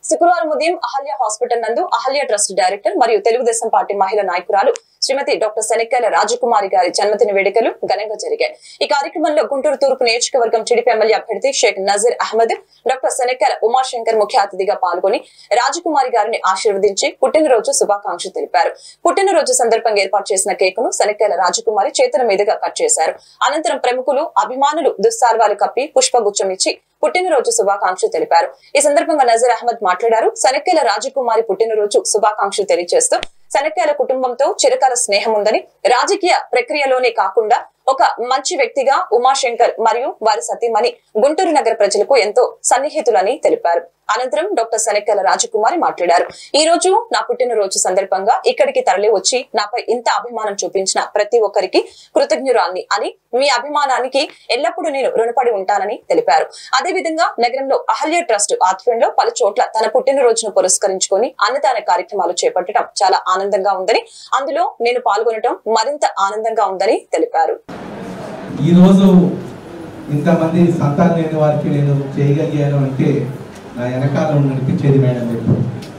శుక్రవారం ఉదయం అహల్య హాస్పిటల్ నందు అహల్య ట్రస్ట్ డైరెక్టర్ మరియు తెలుగుదేశం పార్టీ మహిళా నాయకురాలు శ్రీమతి డాక్టర్ శనిక్కాల రాజకుమారి గారి జన్మదిన వేడుకలు ఘనంగా జరిగాయి ఈ కార్యక్రమంలో గుంటూరు తూర్పు నియోజకవర్గం టీడీపీ ఎమ్మెల్యే అభ్యర్థి షేక్ నజీర్ అహ్మద్ డాక్టర్ శనిక్కాల ఉమాశంకర్ ముఖ్య అతిథిగా పాల్గొని రాజకుమారి గారిని ఆశీర్వదించి పుట్టినరోజు శుభాకాంక్షలు తెలిపారు పుట్టినరోజు సందర్భంగా ఏర్పాటు చేసిన కేకును శనిక్కాల రాజకుమారి చేతుల మీదుగా కట్ చేశారు అనంతరం ప్రముఖులు అభిమానులు దుస్సాల్వాలు కప్పి పుష్పగుచ్చం ఇచ్చి పుట్టినరోజు శుభాకాంక్షలు తెలిపారు ఈ సందర్భంగా నజీర్ అహ్మద్ మాట్లాడారు శనక్కేల రాజకుమారి పుట్టినరోజు శుభాకాంక్షలు తెలియజేస్తూ శనక్కేల కుటుంబంతో చిరకాల స్నేహం ఉందని రాజకీయ ప్రక్రియలోనే కాకుండా ఒక మంచి వ్యక్తిగా ఉమాశంకర్ మరియు వారి సతీమణి గుంటూరు నగర ప్రజలకు ఎంతో సన్నిహితులని తెలిపారు అనంతరం డాక్టర్ శనక్కేల రాజకుమారి మాట్లాడారు ఈ రోజు నా పుట్టినరోజు సందర్భంగా ఇక్కడికి తరలి వచ్చి నాపై ఇంత అభిమానం చూపించిన ప్రతి ఒక్కరికి కృతజ్ఞురాల్ని అని మీ అభిమానానికి ఎల్లప్పుడూ నేను రుణపడి ఉంటానని తెలిపారు అదేవిధంగా నగరంలో అహల్య ట్రస్ట్ ఆధ్వర్యంలో పలు చోట్ల తన పుట్టినరోజును పురస్కరించుకొని అన్నదాన కార్యక్రమాలు చేపట్టడం చాలా ఆనందంగా ఉందని అందులో నేను పాల్గొనడం మరింత ఆనందంగా ఉందని తెలిపారు ఈరోజు ఇంతమంది సంతానం లేని వారికి నేను చేయగలిగాను అంటే నా వెనకాల నడిపించేది మేడం ఎప్పుడు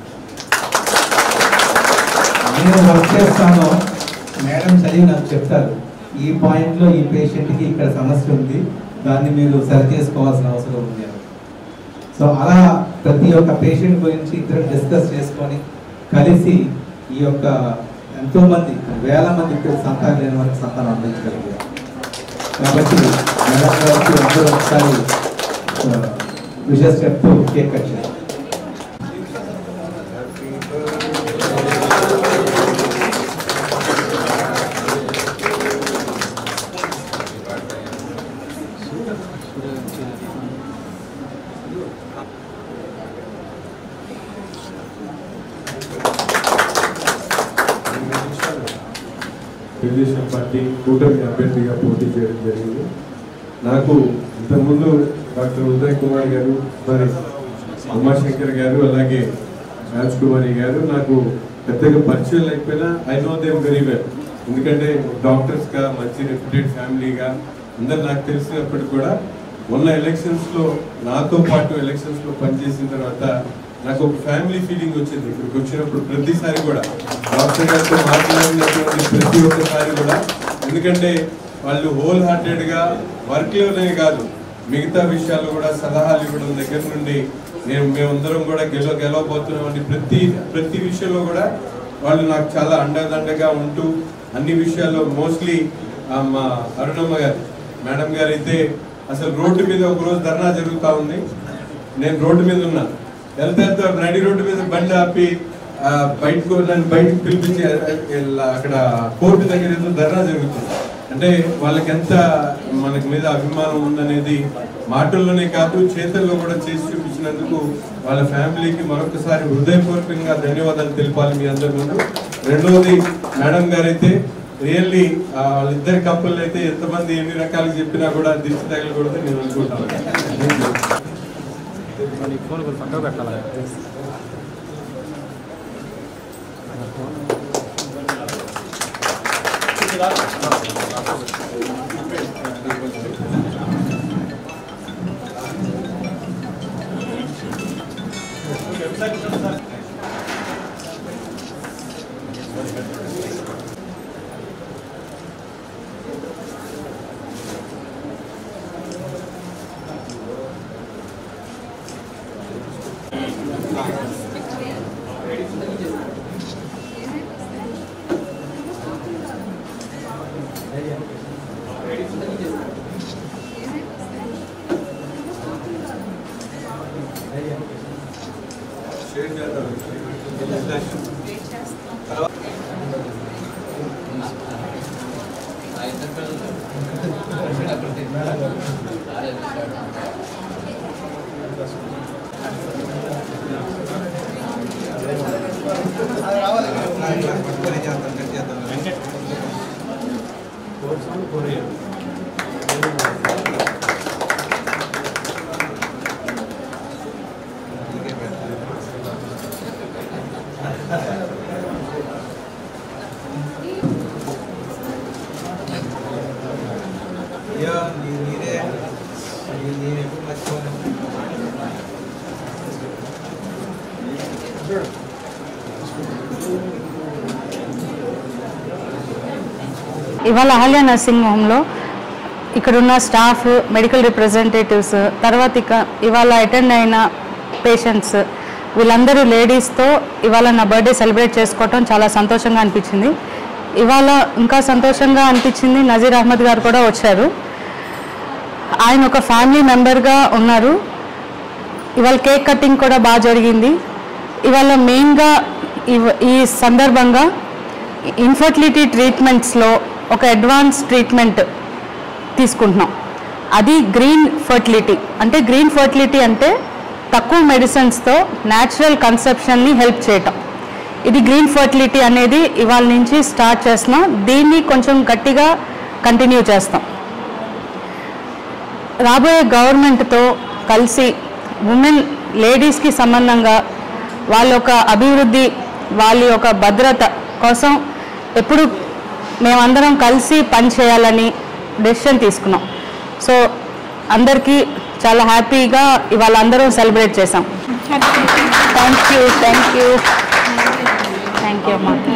నేను వర్క్ చేస్తాను మేడం చదివి నాకు చెప్తారు ఈ పాయింట్లో ఈ పేషెంట్కి ఇక్కడ సమస్య ఉంది దాన్ని మీరు సరి చేసుకోవాల్సిన అవసరం ఉంది అని సో అలా ప్రతి ఒక్క పేషెంట్ గురించి ఇద్దరు డిస్కస్ చేసుకొని కలిసి ఈ యొక్క ఎంతో మంది వేల మందికి సంతానం లేని వారికి సంతానం అందించగలిగారు కాబట్టి మేడం గారికి అందరూ ఒకసారి విషెస్ చెప్తూ కేక్ కట్ చేయాలి తెలుగుదేశం పార్టీ కూటమి అభ్యర్థిగా పోటీ చేయడం జరిగింది నాకు ఇంతకుముందు డాక్టర్ ఉదయ్ కుమార్ గారు మరి ఉమాశంకర్ గారు అలాగే రాజ్ కుమారి గారు నాకు పెద్దగా పరిచయం లేకపోయినా I know them very well ఎందుకంటే డాక్టర్స్గా మంచి రెప్యూటెడ్ ఫ్యామిలీగా అందరు నాకు తెలిసినప్పటికి కూడా మొన్న ఎలక్షన్స్లో నాతో పాటు ఎలక్షన్స్లో పనిచేసిన తర్వాత నాకు ఒక ఫ్యామిలీ ఫీలింగ్ వచ్చింది ఇక్కడికి వచ్చినప్పుడు ప్రతిసారి కూడా డాక్టర్ గారితో మాట్లాడినటువంటి ప్రతి ఒక్కసారి కూడా ఎందుకంటే వాళ్ళు హోల్ హార్టెడ్గా వర్క్లోనే కాదు మిగతా విషయాలు కూడా సలహాలు ఇవ్వడం దగ్గర నుండి నేను మేమందరం కూడా గెలవ గెలవబోతున్నామని ప్రతి ప్రతి విషయంలో కూడా వాళ్ళు నాకు చాలా అండదండగా ఉంటూ అన్ని విషయాల్లో మోస్ట్లీ మా అరుణమ్మ గారు మేడం గారు అయితే అసలు రోడ్డు మీద ఒక రోజు ధర్నా జరుగుతూ ఉంది నేను రోడ్డు మీద ఉన్నా వెళ్తే వెళ్తే నడి రోడ్డు మీద బండి ఆపి ఆ, బయటకు నన్ను బయటకు పిలిపించి ఇలా అక్కడ కోర్టు దగ్గర ఏదో ధర్నా జరుగుతుంది అంటే వాళ్ళకి ఎంత మనకి మీద అభిమానం ఉందనేది మాటల్లోనే కాదు చేతల్లో కూడా చేసి చూపించినందుకు వాళ్ళ ఫ్యామిలీకి మరొకసారి హృదయపూర్వకంగా ధన్యవాదాలు తెలిపాలి మీ అందరి ముందు రెండవది మేడం గారైతే రియల్లీ వాళ్ళిద్దరి కప్పులు అయితే ఎంతమంది ఎన్ని రకాలు చెప్పినా కూడా దిష్టి తగలకూడదు నేను అనుకుంటాను ఫోన్ కొంచెం పక్కకు పెట్టాలి షేర్ చేద్దాం అయ్యో నీ- నీదే నీ- నేను ఎప్పుడు మర్చిపోను ఇవాళ అహల్య నర్సింగ్ హోమ్లో ఇక్కడున్న స్టాఫ్ మెడికల్ రిప్రజెంటేటివ్స్ తర్వాత ఇక ఇవాళ అటెండ్ అయిన పేషెంట్స్ వీళ్ళందరూ లేడీస్తో ఇవాళ నా బర్త్డే సెలబ్రేట్ చేసుకోవటం చాలా సంతోషంగా అనిపించింది ఇవాళ ఇంకా సంతోషంగా అనిపించింది నజీర్ అహ్మద్ గారు కూడా వచ్చారు ఆయన ఒక ఫ్యామిలీ మెంబర్గా ఉన్నారు ఇవాళ కేక్ కటింగ్ కూడా బాగా జరిగింది ఇవాళ మెయిన్గా ఇవ- ఈ సందర్భంగా ఇన్ఫర్టిలిటీ ట్రీట్మెంట్స్లో ఒక అడ్వాన్స్ ట్రీట్మెంట్ తీసుకుంటున్నాం అది గ్రీన్ ఫర్టిలిటీ అంటే గ్రీన్ ఫర్టిలిటీ అంటే తక్కువ మెడిసిన్స్తో న్యాచురల్ కన్సెప్షన్ని హెల్ప్ చేయటం ఇది గ్రీన్ ఫర్టిలిటీ అనేది ఇవాళ నుంచి స్టార్ట్ చేస్తున్నాం దీన్ని కొంచెం గట్టిగా కంటిన్యూ చేస్తాం రాబోయే గవర్నమెంట్తో కలిసి ఉమెన్ లేడీస్కి సంబంధంగా వాళ్ళ యొక్క అభివృద్ధి వాళ్ళ యొక్క భద్రత కోసం ఎప్పుడు మేమందరం కలిసి పనిచేయాలని డెసిషన్ తీసుకున్నాం సో అందరికీ చాలా హ్యాపీగా ఇవాళ అందరం సెలబ్రేట్ చేసాం thank you thank you thank you అమ్మా